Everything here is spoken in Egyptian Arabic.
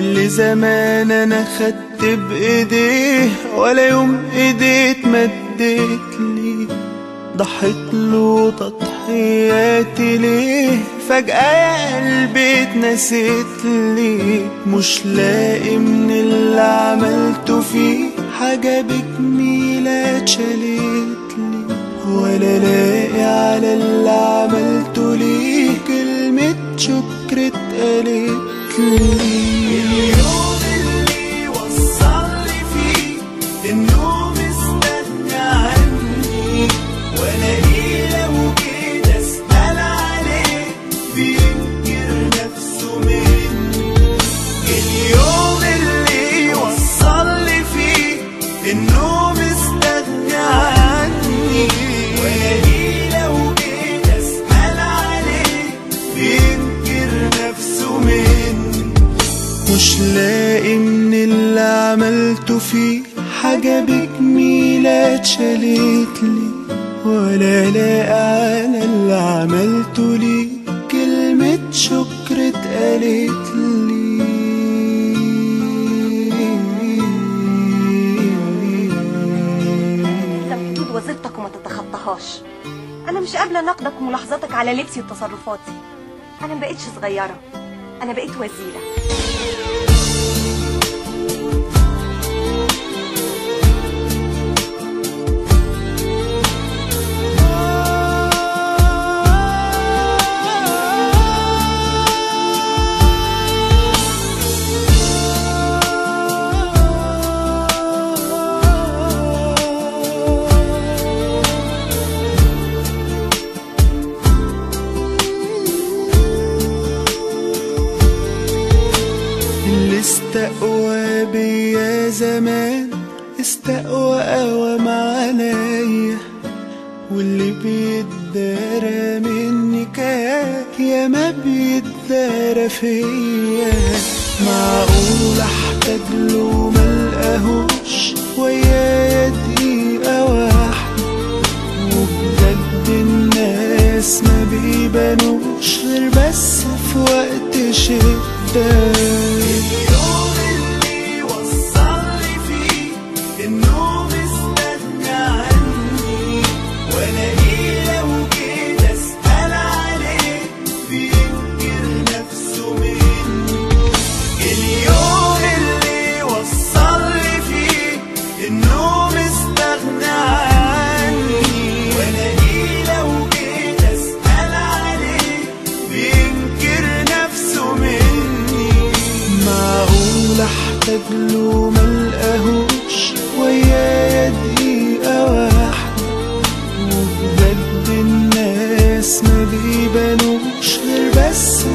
اللي زمان انا خدت بايديه ولا يوم ايديه مدت لي ضحيت له تضحياتي ليه فجأة يا قلبي اتنسيت لي مش لاقي من اللي عملته فيه حاجة بجميلة اتشالت لي ولا لاقي على اللي عملته ليه كلمة شكر اتقالت لي اليوم اللي وصلني فيه انه مستغني عني والاقيه لو كده اسال عليه بينكر نفسه مني اليوم اللي وصلني فيه انه مستغني عني والاقيه لو كده اسال عليه بينكر نفسه مني مش لاقي من اللي عملته فيه حاجة بجميلة اتشالت لي ولا لاقي على اللي عملته لي كلمة شكر اتقالت لي لازم تدود وظيفتك وما تتخطاهاش انا مش قابله نقدك وملاحظاتك على لبسي وتصرفاتي انا ما بقتش صغيره انا بقيت وزيره اللي استقوى بيا زمان استقوى قوام عليا واللي بيتدارى مني كان يا ما بيتدارى فيا معقول احتاج له ملقاهوش ويايا دقيقة واحدة وبجد الناس ما بيبانوش غير بس في وقت شدة اليوم اللي وصلني فيه انه مستغني عني والاقيه لو كده اسأل عليه بينكر نفسه مني اليوم اللي وصلني فيه انه مستغني عني والاقيه لو كده اسال عليه بينكر نفسه مني معقول احتاج له ملقاهوش ويايا دقيقة واحدة وبجد الناس ما بيبانوش غير بس